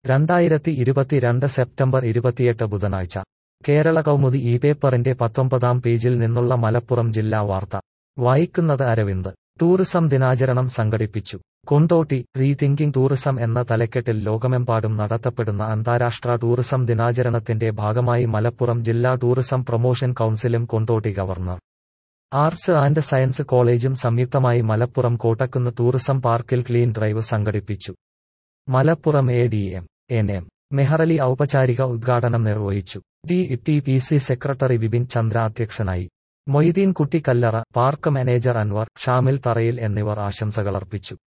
രണ്ടായിരത്തി ഇരുപത്തിരണ്ട് സെപ്റ്റംബർ ഇരുപത്തിയെട്ട് ബുധനാഴ്ച കേരള കൗമുദി ഈ പേപ്പറിന്റെ പത്തൊമ്പതാം പേജിൽ നിന്നുള്ള മലപ്പുറം ജില്ലാ വാർത്ത വായിക്കുന്നത് അരവിന്ദ് ടൂറിസം ദിനാചരണം സംഘടിപ്പിച്ചു കൊണ്ടോട്ടി റീതിങ്കിംഗ് ടൂറിസം എന്ന തലക്കെട്ടിൽ ലോകമെമ്പാടും നടത്തപ്പെടുന്ന അന്താരാഷ്ട്ര ടൂറിസം ദിനാചരണത്തിന്റെ ഭാഗമായി മലപ്പുറം ജില്ലാ ടൂറിസം പ്രൊമോഷൻ കൗൺസിലും Kondotty government arts and science കോളേജും സംയുക്തമായി മലപ്പുറം കോട്ടക്കുന്ന് ടൂറിസം പാർക്കിൽ ക്ലീൻ ഡ്രൈവ് സംഘടിപ്പിച്ചു Malappuram A D M N M Meharali ഔപചാരിക ഉദ്ഘാടനം നിർവഹിച്ചു T T P C secretary Vipin Chandra അധ്യക്ഷനായി മൊയ്തീൻ കുട്ടി കല്ലറ പാർക്ക് മാനേജർ അൻവർ ഷാമിൽ തറയിൽ എന്നിവർ ആശംസകളർപ്പിച്ചു